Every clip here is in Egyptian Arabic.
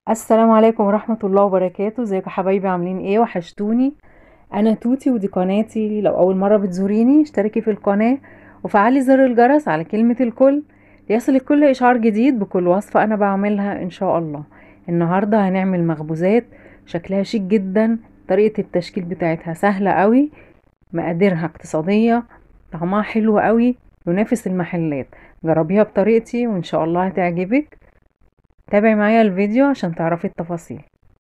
السلام عليكم ورحمة الله وبركاته ازيكم يا حبايبي عاملين ايه وحشتوني انا توتي ودي قناتي لو اول مرة بتزوريني اشتركي في القناة وفعلي زر الجرس على كلمة الكل ليصلك كل اشعار جديد بكل وصفة انا بعملها ان شاء الله النهاردة هنعمل مخبوزات شكلها شيك جدا طريقة التشكيل بتاعتها سهلة قوي مقاديرها اقتصادية طعمها حلو قوي ينافس المحلات جربيها بطريقتي وان شاء الله هتعجبك تابعي معايا الفيديو عشان تعرفي التفاصيل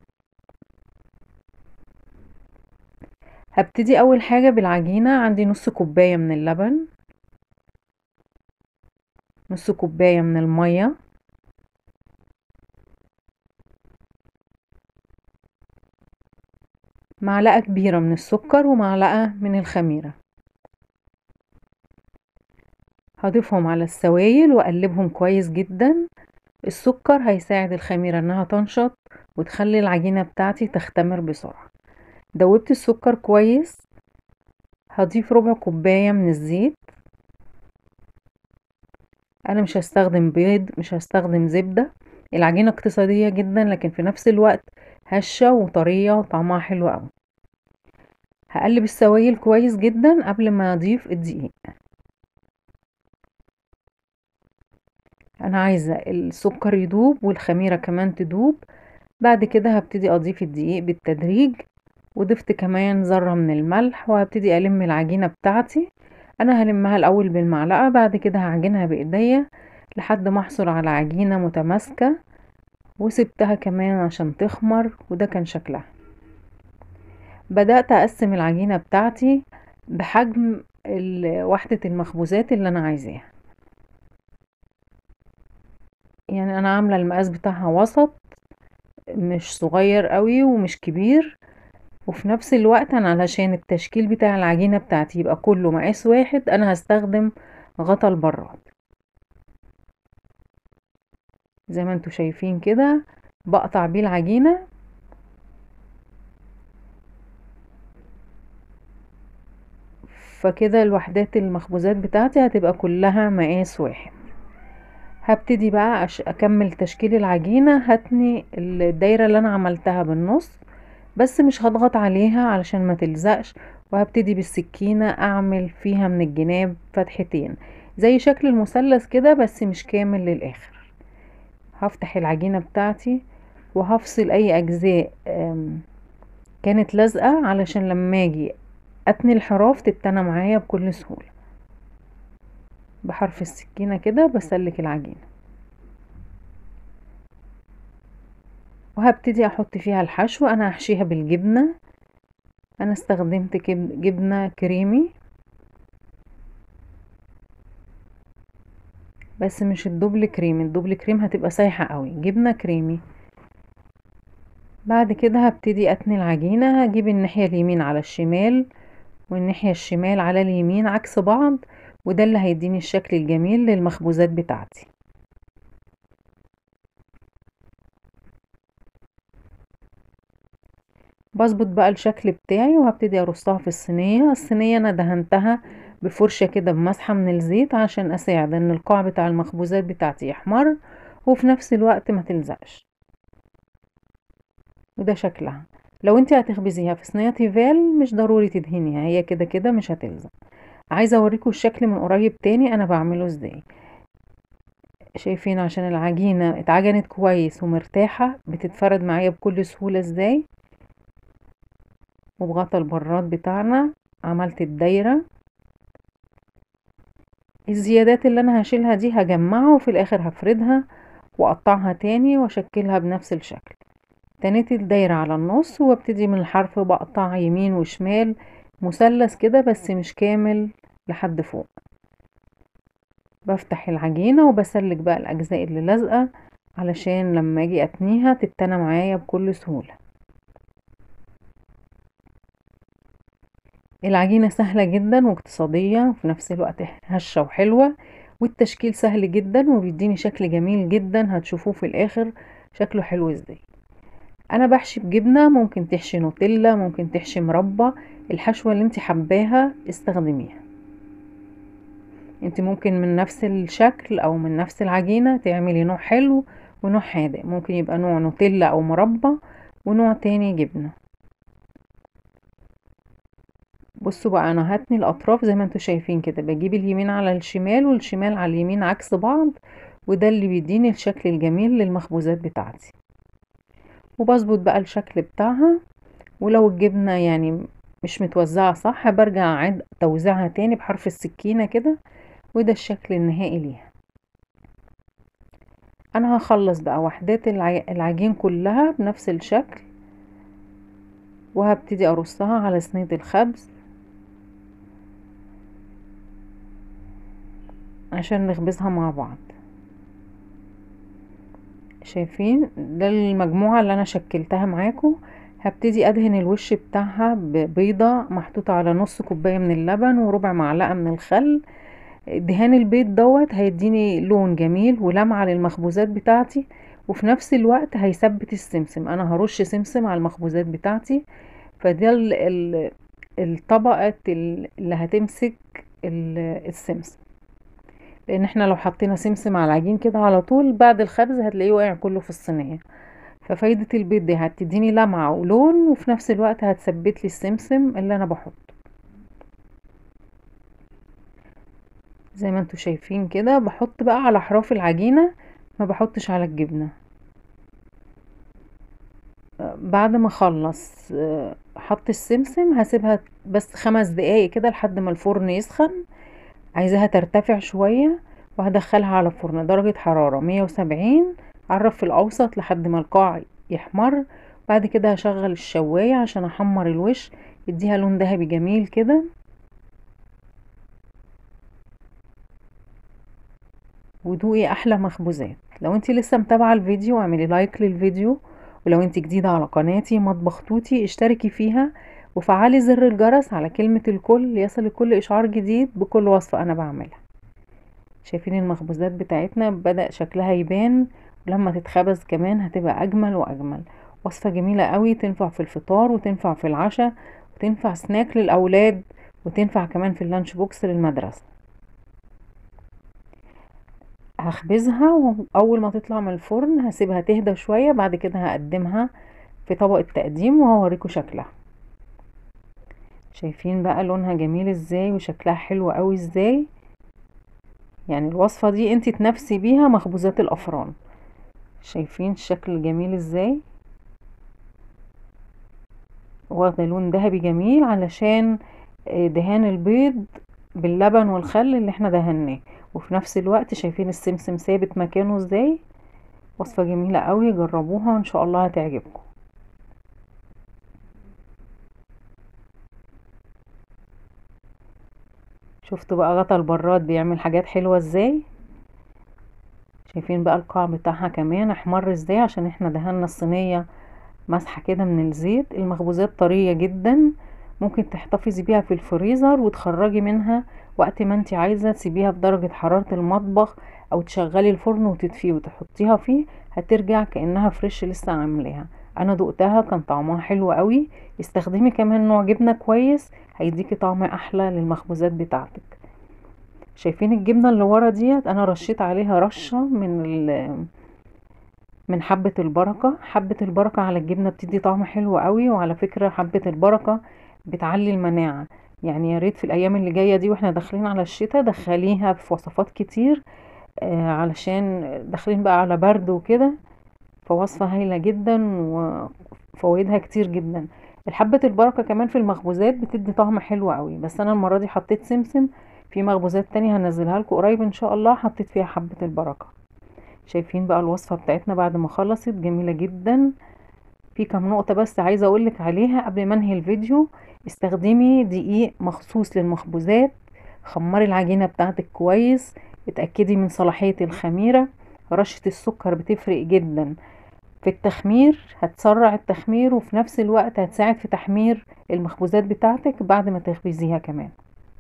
هبتدي اول حاجة بالعجينة عندي نص كوباية من اللبن نص كوباية من المية معلقة كبيرة من السكر ومعلقة من الخميرة هضيفهم على السوائل واقلبهم كويس جدا السكر هيساعد الخميرة انها تنشط وتخلي العجينة بتاعتي تختمر بسرعة دوبت السكر كويس هضيف ربع كوباية من الزيت انا مش هستخدم بيض مش هستخدم زبدة العجينة اقتصادية جدا لكن في نفس الوقت هشة وطرية وطعمها حلو قوي هقلب السوائل كويس جدا قبل ما اضيف الدقيق انا عايزة السكر يدوب والخميرة كمان تدوب بعد كده هبتدي اضيف الدقيق بالتدريج وضفت كمان ذرة من الملح وهبتدي ألم العجينة بتاعتي أنا هلمها الأول بالمعلقة بعد كده هعجنها بإيديا لحد ما أحصل على عجينة متماسكة وسبتها كمان عشان تخمر وده كان شكلها بدأت أقسم العجينة بتاعتي بحجم وحدة المخبوزات اللي أنا عايزاها يعني أنا عاملة المقاس بتاعها وسط مش صغير قوي ومش كبير وفي نفس الوقت انا علشان التشكيل بتاع العجينة بتاعتي يبقى كله مقاس واحد انا هستخدم غطا البراد زي ما انتوا شايفين كده بقطع بيه العجينة فكده الوحدات المخبوزات بتاعتي هتبقى كلها مقاس واحد هبتدي بقى اكمل تشكيل العجينة هتني الدايرة اللي انا عملتها بالنص بس مش هضغط عليها علشان ما تلزقش وهبتدي بالسكينة اعمل فيها من الجناب فتحتين زي شكل المثلث كده بس مش كامل للاخر هفتح العجينة بتاعتي وهفصل اي اجزاء كانت لازقة علشان لما اجي اتني الحراف تتنى معايا بكل سهولة بحرف السكينة كده بسلك العجينة وهبتدي احط فيها الحشو انا هحشيها بالجبنة انا استخدمت جبنة كريمي بس مش الدبل كريم الدبل كريم هتبقى سايحة قوي جبنة كريمي بعد كده هبتدي اتني العجينة هجيب الناحية اليمين على الشمال والناحية الشمال على اليمين عكس بعض وده اللي هيديني الشكل الجميل للمخبوزات بتاعتي بظبط بقى الشكل بتاعي وهبتدي ارصها في الصينية الصينية انا دهنتها بفرشة كده بمسحة من الزيت عشان اساعد ان القاع بتاع المخبوزات بتاعتي يحمر وفي نفس الوقت ما تلزقش وده شكلها لو انت هتخبزيها في صينية تيفال مش ضروري تدهنيها هي كده كده مش هتلزق عايزة اوريكم الشكل من قريب تاني انا بعمله ازاي شايفين عشان العجينة اتعجنت كويس ومرتاحة بتتفرد معايا بكل سهولة ازاي وبغطا البراد بتاعنا عملت الدايرة الزيادات اللي انا هشيلها دي هجمعها وفي الاخر هفردها واقطعها تاني واشكلها بنفس الشكل تنيت الدايرة على النص وابتدي من الحرف بقطع يمين وشمال مثلث كده بس مش كامل لحد فوق بفتح العجينة وبسلك بقى الأجزاء اللي لازقة علشان لما اجي اتنيها تتنى معايا بكل سهولة العجينة سهلة جدا واقتصادية وفي نفس الوقت هشة وحلوة والتشكيل سهل جدا وبيديني شكل جميل جدا هتشوفوه في الاخر شكله حلو ازاي انا بحشي بجبنة ممكن تحشي نوتيلا ممكن تحشي مربى الحشوة اللي انت حباها استخدميها انت ممكن من نفس الشكل او من نفس العجينة تعملي نوع حلو ونوع حادق ممكن يبقى نوع نوتيلا او مربى ونوع تاني جبنة بصوا بقى انا هتني الاطراف زي ما انتوا شايفين كده بجيب اليمين على الشمال والشمال على اليمين عكس بعض وده اللي بيديني الشكل الجميل للمخبوزات بتاعتي وبظبط بقى الشكل بتاعها ولو الجبنة يعني مش متوزعة صح برجع اعيد توزيعها تاني بحرف السكينة كده وده الشكل النهائي ليها انا هخلص بقى وحدات العجين كلها بنفس الشكل وهبتدي ارصها على صينية الخبز عشان نخبزها مع بعض شايفين ده المجموعة اللي انا شكلتها معاكم هبتدي ادهن الوش بتاعها ببيضة محطوطة على نص كوباية من اللبن وربع معلقة من الخل دهان البيض دوت هيديني لون جميل ولمعة للمخبوزات بتاعتي وفي نفس الوقت هيثبت السمسم انا هرش سمسم على المخبوزات بتاعتي فده الطبقة اللي هتمسك السمسم لان احنا لو حطينا سمسم على العجين كده على طول بعد الخبز هتلاقيه واقع كله في الصينيه ففايدة البيض دي هتديني لمعة ولون وفي نفس الوقت هتثبت لي السمسم اللي انا بحطه زي ما انتوا شايفين كده بحط بقى على احراف العجينة ما بحطش على الجبنة بعد ما اخلص حط السمسم هسيبها بس خمس دقايق كده لحد ما الفرن يسخن عايزاها ترتفع شوية وهدخلها على فرن درجة حرارة مية وسبعين عرف في الاوسط لحد ما القاع يحمر بعد كده هشغل الشواية عشان احمر الوش يديها لون ذهبي جميل كده ودوقي احلى مخبوزات لو انت لسه متابعه الفيديو اعملي لايك للفيديو ولو انت جديده على قناتي مطبخ توتي اشتركي فيها وفعلي زر الجرس على كلمة الكل ليصلك كل اشعار جديد بكل وصفة انا بعملها شايفين المخبوزات بتاعتنا بدأ شكلها يبان ولما تتخبز كمان هتبقى اجمل واجمل وصفة جميلة قوي تنفع في الفطار وتنفع في العشاء وتنفع سناك للاولاد وتنفع كمان في اللانش بوكس للمدرسة هخبزها واول ما تطلع من الفرن هسيبها تهدى شوية بعد كده هقدمها في طبق التقديم وهوريكم شكلها شايفين بقى لونها جميل ازاي وشكلها حلو قوي ازاي يعني الوصفة دي انتي تنافسي بيها مخبوزات الافران شايفين الشكل جميل ازاي واخده لون ذهبي جميل علشان آه، دهان البيض باللبن والخل اللي احنا دهناه وفي نفس الوقت شايفين السمسم ثابت مكانه ازاي وصفة جميلة قوي جربوها وان شاء الله هتعجبكم شفتوا بقى غطا البراد بيعمل حاجات حلوة ازاي شايفين بقى القاع بتاعها كمان احمر ازاي عشان احنا دهنا الصينية مسحة كده من الزيت المخبوزات طرية جدا ممكن تحتفظي بيها في الفريزر وتخرجي منها وقت ما انت عايزة تسيبيها في درجة حرارة المطبخ او تشغلي الفرن وتطفيه وتحطيها فيه هترجع كأنها فريش لسه عاملاها انا دقتها كان طعمها حلو قوي استخدمي كمان نوع جبنة كويس هيديكي طعم احلى للمخبوزات بتاعتك شايفين الجبنة اللي ورا ديت انا رشيت عليها رشة من من حبة البركة حبة البركة على الجبنة بتدي طعم حلو قوي وعلى فكرة حبة البركة بتعلي المناعة يعني يا ريت في الايام اللي جايه دي واحنا داخلين على الشتاء دخليها في وصفات كتير آه علشان داخلين بقى على برد وكده فوصفه هايله جدا وفوائدها كتير جدا الحبة البركة كمان في المخبوزات بتدي طعم حلو قوي بس انا المرة دي حطيت سمسم في مخبوزات تانية هنزلها لكم قريب ان شاء الله حطيت فيها حبة البركة شايفين بقى الوصفة بتاعتنا بعد ما خلصت جميلة جدا في كام نقطة بس عايزة اقولك عليها قبل ما انهي الفيديو استخدمي دقيق مخصوص للمخبوزات خمري العجينة بتاعتك كويس اتأكدي من صلاحية الخميرة رشة السكر بتفرق جدا في التخمير هتسرع التخمير وفي نفس الوقت هتساعد في تحمير المخبوزات بتاعتك بعد ما تخبزيها كمان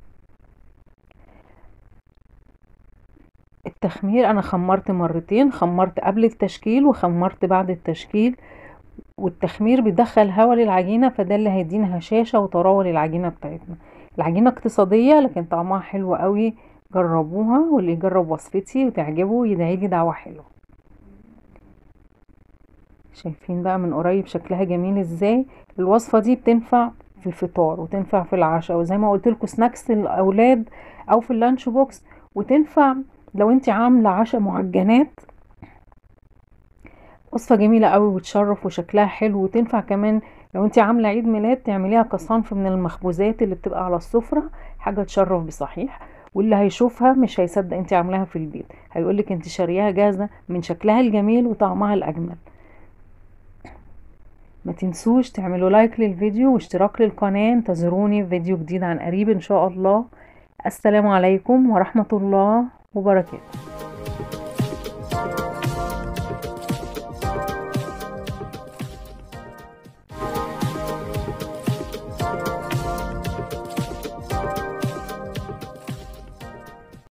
التخمير انا خمرت مرتين خمرت قبل التشكيل وخمرت بعد التشكيل والتخمير بيدخل هواء للعجينة فده اللي هيدينا هشاشة وطراوة للعجينة بتاعتنا العجينة اقتصادية لكن طعمها حلو قوي جربوها واللي يجرب وصفتي وتعجبه يدعيلي دعوة حلوة شايفين بقى من قريب شكلها جميل ازاي الوصفة دي بتنفع في الفطار وتنفع في العشاء وزي ما قلت لكم سناكس الاولاد او في اللانش بوكس وتنفع لو انت عامله عشاء معجنات وصفه جميله قوي وتشرف وشكلها حلو وتنفع كمان لو انت عامله عيد ميلاد تعمليها كصنف من المخبوزات اللي بتبقى على السفره حاجه تشرف بصحيح واللي هيشوفها مش هيصدق انت عاملاها في البيت هيقولك انت شارياها جاهزه من شكلها الجميل وطعمها الاجمل ما تنسوش تعملوا لايك للفيديو واشتراك للقناة انتظروني في فيديو جديد عن قريب ان شاء الله السلام عليكم ورحمة الله وبركاته